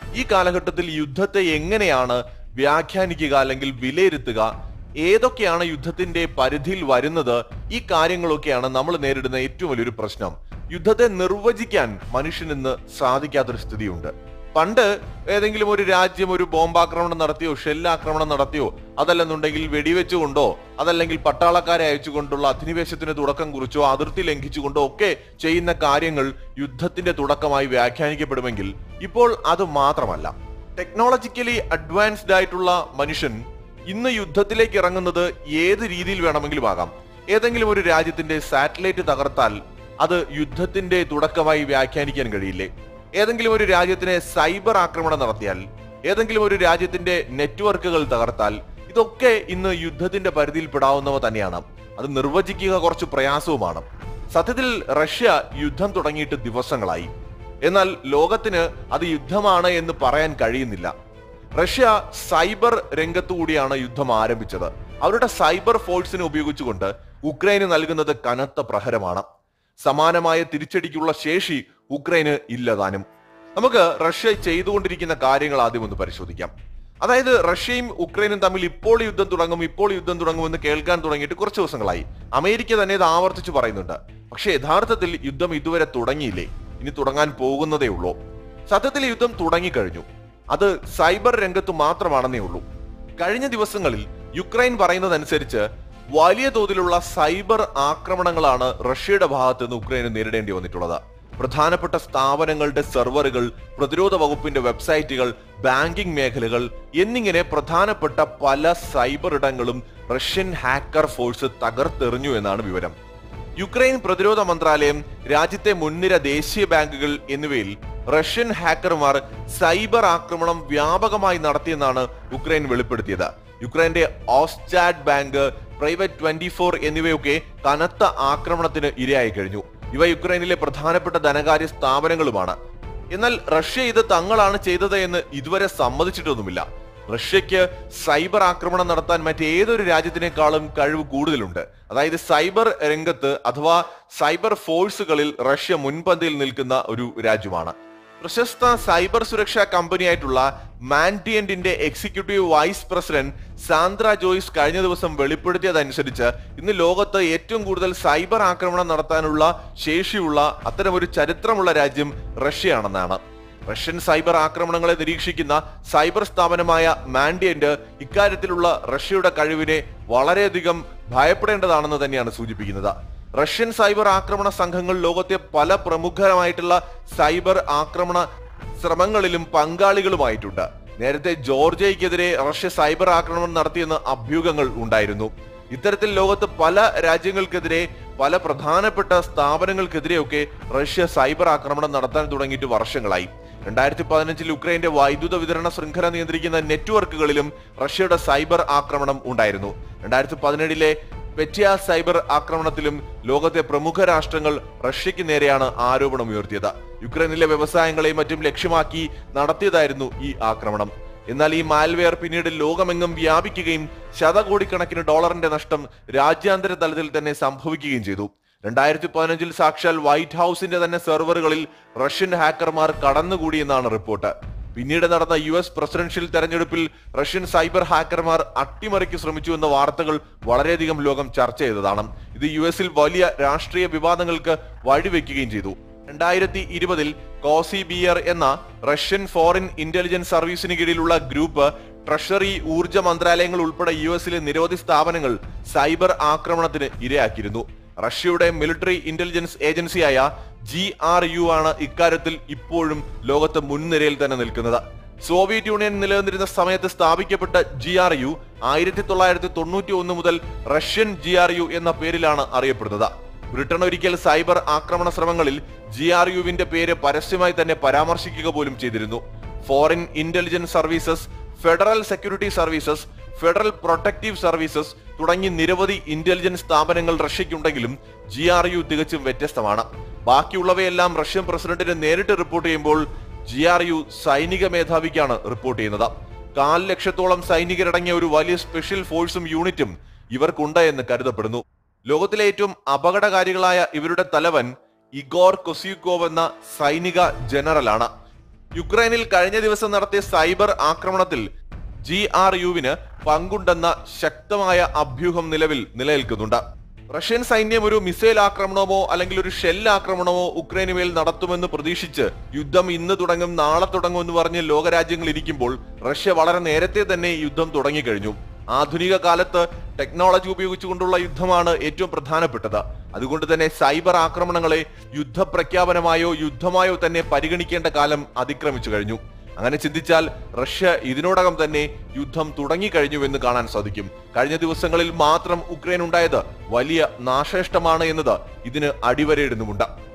ഈ കാലഘട്ടത്തിൽ യുദ്ധത്തെ എങ്ങനെയാണ് വ്യാഖ്യാനിക്കുക അല്ലെങ്കിൽ വിലയിരുത്തുക ഏതൊക്കെയാണ് യുദ്ധത്തിന്റെ പരിധിയിൽ വരുന്നത് ഈ കാര്യങ്ങളൊക്കെയാണ് നമ്മൾ നേരിടുന്ന ഏറ്റവും വലിയൊരു പ്രശ്നം യുദ്ധത്തെ നിർവചിക്കാൻ മനുഷ്യനിന്ന് സാധിക്കാത്തൊരു സ്ഥിതിയുണ്ട് പണ്ട് ഏതെങ്കിലും ഒരു രാജ്യം ഒരു ബോംബാക്രമണം നടത്തിയോ ഷെല്ലാക്രമണം നടത്തിയോ അതല്ലെന്നുണ്ടെങ്കിൽ വെടിവെച്ചുകൊണ്ടോ അതല്ലെങ്കിൽ പട്ടാളക്കാരെ അയച്ചുകൊണ്ടുള്ള അധിനിവേശത്തിന് തുടക്കം കുറിച്ചോ അതിർത്തി ലംഘിച്ചുകൊണ്ടോ ഒക്കെ ചെയ്യുന്ന കാര്യങ്ങൾ യുദ്ധത്തിന്റെ തുടക്കമായി വ്യാഖ്യാനിക്കപ്പെടുമെങ്കിൽ ഇപ്പോൾ അത് മാത്രമല്ല ടെക്നോളജിക്കലി അഡ്വാൻസ്ഡ് ആയിട്ടുള്ള മനുഷ്യൻ ഇന്ന് യുദ്ധത്തിലേക്ക് ഇറങ്ങുന്നത് ഏത് രീതിയിൽ വേണമെങ്കിലും ആകാം ഏതെങ്കിലും ഒരു രാജ്യത്തിന്റെ സാറ്റലൈറ്റ് തകർത്താൽ അത് യുദ്ധത്തിന്റെ തുടക്കമായി വ്യാഖ്യാനിക്കാൻ കഴിയില്ലേ ഏതെങ്കിലും ഒരു രാജ്യത്തിന് സൈബർ ആക്രമണം നടത്തിയാൽ ഏതെങ്കിലും ഒരു രാജ്യത്തിന്റെ നെറ്റ്വർക്കുകൾ തകർത്താൽ ഇതൊക്കെ ഇന്ന് യുദ്ധത്തിന്റെ പരിധിയിൽപ്പെടാവുന്നവ തന്നെയാണ് അത് നിർവചിക്കുക കുറച്ച് പ്രയാസവുമാണ് സത്യത്തിൽ റഷ്യ യുദ്ധം തുടങ്ങിയിട്ട് ദിവസങ്ങളായി എന്നാൽ ലോകത്തിന് അത് യുദ്ധമാണ് എന്ന് പറയാൻ കഴിയുന്നില്ല റഷ്യ സൈബർ രംഗത്തുകൂടിയാണ് യുദ്ധം ആരംഭിച്ചത് അവരുടെ സൈബർ ഫോഴ്സിനെ ഉപയോഗിച്ചുകൊണ്ട് ഉക്രൈന് നൽകുന്നത് കനത്ത പ്രഹരമാണ് സമാനമായ തിരിച്ചടിക്കുള്ള ശേഷി ഉക്രൈന് ഇല്ലതാനും നമുക്ക് റഷ്യ ചെയ്തുകൊണ്ടിരിക്കുന്ന കാര്യങ്ങൾ ആദ്യം ഒന്ന് പരിശോധിക്കാം അതായത് റഷ്യയും ഉക്രൈനും തമ്മിൽ ഇപ്പോൾ യുദ്ധം തുടങ്ങും ഇപ്പോൾ യുദ്ധം തുടങ്ങുമെന്ന് കേൾക്കാൻ തുടങ്ങിയിട്ട് കുറച്ച് ദിവസങ്ങളായി അമേരിക്ക തന്നെ ഇത് ആവർത്തിച്ചു പറയുന്നുണ്ട് പക്ഷേ യഥാർത്ഥത്തിൽ യുദ്ധം ഇതുവരെ തുടങ്ങിയില്ലേ ഇനി തുടങ്ങാൻ പോകുന്നതേ ഉള്ളൂ സത്യത്തിൽ യുദ്ധം തുടങ്ങിക്കഴിഞ്ഞു അത് സൈബർ രംഗത്ത് മാത്രമാണെന്നേ ഉള്ളൂ കഴിഞ്ഞ ദിവസങ്ങളിൽ യുക്രൈൻ പറയുന്നതനുസരിച്ച് വലിയ തോതിലുള്ള സൈബർ ആക്രമണങ്ങളാണ് റഷ്യയുടെ ഭാഗത്ത് നിന്ന് ഉക്രൈന് നേരിടേണ്ടി വന്നിട്ടുള്ളത് പ്രധാനപ്പെട്ട സ്ഥാപനങ്ങളുടെ സെർവറുകൾ പ്രതിരോധ വകുപ്പിന്റെ വെബ്സൈറ്റുകൾ ബാങ്കിംഗ് മേഖലകൾ എന്നിങ്ങനെ പ്രധാനപ്പെട്ട പല സൈബർ ഇടങ്ങളും റഷ്യൻ ഹാക്കർ ഫോഴ്സ് തകർത്തെറിഞ്ഞു എന്നാണ് വിവരം യുക്രൈൻ പ്രതിരോധ മന്ത്രാലയം രാജ്യത്തെ മുൻനിര ദേശീയ ബാങ്കുകൾ എന്നിവയിൽ റഷ്യൻ ഹാക്കർമാർ സൈബർ ആക്രമണം വ്യാപകമായി നടത്തിയെന്നാണ് ഉക്രൈൻ വെളിപ്പെടുത്തിയത് യുക്രൈന്റെ Oschad bank private twenty four എന്നിവയൊക്കെ കനത്ത ആക്രമണത്തിന് ഇരയായി കഴിഞ്ഞു ഇവ യുക്രൈനിലെ പ്രധാനപ്പെട്ട ധനകാര്യ സ്ഥാപനങ്ങളുമാണ് എന്നാൽ റഷ്യ ഇത് തങ്ങളാണ് ചെയ്തത് എന്ന് ഇതുവരെ സമ്മതിച്ചിട്ടൊന്നുമില്ല റഷ്യക്ക് സൈബർ ആക്രമണം നടത്താൻ മറ്റേതൊരു രാജ്യത്തിനേക്കാളും കഴിവ് കൂടുതലുണ്ട് അതായത് സൈബർ രംഗത്ത് അഥവാ സൈബർ ഫോഴ്സുകളിൽ റഷ്യ മുൻപന്തിയിൽ നിൽക്കുന്ന ഒരു രാജ്യമാണ് പ്രശസ്ത സൈബർ സുരക്ഷാ കമ്പനിയായിട്ടുള്ള മാൻഡിയന്റിന്റെ executive vice president Sandra Joyce കഴിഞ്ഞ ദിവസം വെളിപ്പെടുത്തിയതനുസരിച്ച് ഇന്ന് ലോകത്ത് ഏറ്റവും കൂടുതൽ സൈബർ ആക്രമണം നടത്താനുള്ള ശേഷിയുള്ള അത്തരമൊരു ചരിത്രമുള്ള രാജ്യം റഷ്യയാണെന്നാണ് റഷ്യൻ സൈബർ ആക്രമണങ്ങളെ നിരീക്ഷിക്കുന്ന സൈബർ സ്ഥാപനമായ മാൻഡിയന്റ് ഇക്കാര്യത്തിലുള്ള റഷ്യയുടെ കഴിവിനെ വളരെയധികം ഭയപ്പെടേണ്ടതാണെന്ന് തന്നെയാണ് സൂചിപ്പിക്കുന്നത് റഷ്യൻ സൈബർ ആക്രമണ സംഘങ്ങൾ ലോകത്തെ പല പ്രമുഖമായിട്ടുള്ള സൈബർ ആക്രമണ ശ്രമങ്ങളിലും പങ്കാളികളുമായിട്ടുണ്ട് നേരത്തെ ജോർജിയയ്ക്കെതിരെ റഷ്യ സൈബർ ആക്രമണം നടത്തിയെന്ന് അഭ്യൂഹങ്ങൾ ഉണ്ടായിരുന്നു ഇത്തരത്തിൽ ലോകത്ത് പല രാജ്യങ്ങൾക്കെതിരെ പല പ്രധാനപ്പെട്ട സ്ഥാപനങ്ങൾക്കെതിരെയൊക്കെ റഷ്യ സൈബർ ആക്രമണം നടത്താൻ തുടങ്ങിയിട്ട് വർഷങ്ങളായി രണ്ടായിരത്തി പതിനഞ്ചിൽ യുക്രൈന്റെ വൈദ്യുത വിതരണ ശൃംഖല നിയന്ത്രിക്കുന്ന നെറ്റ്വർക്കുകളിലും റഷ്യയുടെ സൈബർ ആക്രമണം ഉണ്ടായിരുന്നു രണ്ടായിരത്തി പതിനേഴിലെ പെറ്റിയ സൈബർ ആക്രമണത്തിലും ലോകത്തെ പ്രമുഖ രാഷ്ട്രങ്ങൾ റഷ്യക്ക് നേരെയാണ് ആരോപണം ഉയർത്തിയത് യുക്രൈനിലെ വ്യവസായങ്ങളെയും മറ്റും ലക്ഷ്യമാക്കി നടത്തിയതായിരുന്നു ഈ ആക്രമണം എന്നാൽ ഈ മാൽവെയർ പിന്നീട് ലോകമെങ്ങും വ്യാപിക്കുകയും ശതകോടിക്കണക്കിന് ഡോളറിന്റെ നഷ്ടം രാജ്യാന്തര തലത്തിൽ തന്നെ സംഭവിക്കുകയും ചെയ്തു രണ്ടായിരത്തി പതിനഞ്ചിൽ സാക്ഷാൽ വൈറ്റ് ഹൗസിന്റെ തന്നെ സെർവറുകളിൽ റഷ്യൻ ഹാക്കർമാർ കടന്നുകൂടിയെന്നാണ് റിപ്പോർട്ട് പിന്നീട് നടന്ന യു എസ് പ്രസിഡൻഷ്യൽ തെരഞ്ഞെടുപ്പിൽ റഷ്യൻ സൈബർ ഹാക്കർമാർ അട്ടിമറിക്ക് ശ്രമിച്ചു എന്ന വാർത്തകൾ വളരെയധികം ലോകം ചർച്ച ചെയ്തതാണ് ഇത് യു എസിൽ വലിയ രാഷ്ട്രീയ വിവാദങ്ങൾക്ക് വഴിവെക്കുകയും ചെയ്തു രണ്ടായിരത്തി ഇരുപതിൽ കോസി ബിയർ എന്ന റഷ്യൻ ഫോറിൻ ഇന്റലിജൻസ് സർവീസിന് കീഴിലുള്ള ഗ്രൂപ്പ് ട്രഷറി ഊർജ മന്ത്രാലയങ്ങൾ ഉൾപ്പെടെ യു എസിലെ നിരവധി സ്ഥാപനങ്ങൾ സൈബർ ആക്രമണത്തിന് ഇരയാക്കിയിരുന്നു റഷ്യയുടെ മിലിറ്ററി ഇന്റലിജൻസ് ഏജൻസിയായ ജി ആർ യു ആണ് ഇക്കാര്യത്തിൽ ഇപ്പോഴും ലോകത്ത് മുൻനിരയിൽ തന്നെ നിൽക്കുന്നത് സോവിയറ്റ് യൂണിയൻ നിലനിന്നിരുന്ന സമയത്ത് സ്ഥാപിക്കപ്പെട്ട ജി ആർ യു ആയിരത്തി തൊള്ളായിരത്തി തൊണ്ണൂറ്റി ഒന്ന് മുതൽ റഷ്യൻ ജി ആർ യു എന്ന പേരിലാണ് അറിയപ്പെടുന്നത് ബ്രിട്ടൻ ഒരിക്കൽ സൈബർ ആക്രമണ ശ്രമങ്ങളിൽ ജി ആർ യുവിന്റെ പേര് പരസ്യമായി തന്നെ പരാമർശിക്കുക പോലും ചെയ്തിരുന്നു foreign intelligence services federal security services federal protective services തുടങ്ങി നിരവധി ഇന്റലിജൻസ് സ്ഥാപനങ്ങൾ റഷ്യയ്ക്കുണ്ടെങ്കിലും ജി ആർ യു തികച്ചും വ്യത്യസ്തമാണ് ബാക്കിയുള്ളവയെല്ലാം റഷ്യൻ പ്രസിഡന്റിന് നേരിട്ട് റിപ്പോർട്ട് ചെയ്യുമ്പോൾ ജി ആർ യു സൈനിക മേധാവിക്കാണ് റിപ്പോർട്ട് ചെയ്യുന്നത് കാൽ ലക്ഷത്തോളം സൈനികരടങ്ങിയ ഒരു വലിയ സ്പെഷ്യൽ ഫോഴ്സും യൂണിറ്റും ഇവർക്കുണ്ട് എന്ന് കരുതപ്പെടുന്നു ലോകത്തിലെ ഏറ്റവും അപകടകാരികളായ ഇവരുടെ തലവൻ ഇഗോർ കൊസ്യൂക്കോവ് എന്ന സൈനിക ജനറലാണ് യുക്രൈനിൽ കഴിഞ്ഞ ദിവസം നടത്തിയ സൈബർ ആക്രമണത്തിൽ ജി ആർ യുവിന് പങ്കുണ്ടെന്ന ശക്തമായ അഭ്യൂഹം നിലവിൽ നിലനിൽക്കുന്നുണ്ട് റഷ്യൻ സൈന്യം ഒരു മിസൈൽ ആക്രമണമോ അല്ലെങ്കിൽ ഒരു ഷെൽ ആക്രമണമോ ഉക്രൈന് മേൽ നടത്തുമെന്ന് പ്രതീക്ഷിച്ച് യുദ്ധം ഇന്ന് തുടങ്ങും നാളെ തുടങ്ങും എന്ന് പറഞ്ഞ് ലോകരാജ്യങ്ങൾ ഇരിക്കുമ്പോൾ റഷ്യ വളരെ നേരത്തെ തന്നെ യുദ്ധം തുടങ്ങിക്കഴിഞ്ഞു ആധുനിക കാലത്ത് ടെക്നോളജി ഉപയോഗിച്ചുകൊണ്ടുള്ള യുദ്ധമാണ് ഏറ്റവും പ്രധാനപ്പെട്ടത് അതുകൊണ്ട് തന്നെ സൈബർ ആക്രമണങ്ങളെ യുദ്ധപ്രഖ്യാപനമായോ യുദ്ധമായോ തന്നെ പരിഗണിക്കേണ്ട കാലം അതിക്രമിച്ചു കഴിഞ്ഞു അങ്ങനെ ചിന്തിച്ചാൽ റഷ്യ ഇതിനോടകം തന്നെ യുദ്ധം തുടങ്ങിക്കഴിഞ്ഞുവെന്ന് കാണാൻ സാധിക്കും കഴിഞ്ഞ ദിവസങ്ങളിൽ മാത്രം ഉക്രൈൻ ഉണ്ടായത് വലിയ നാശനഷ്ടമാണ് എന്നത് ഇതിന് അടിവരയിടുന്നുമുണ്ട്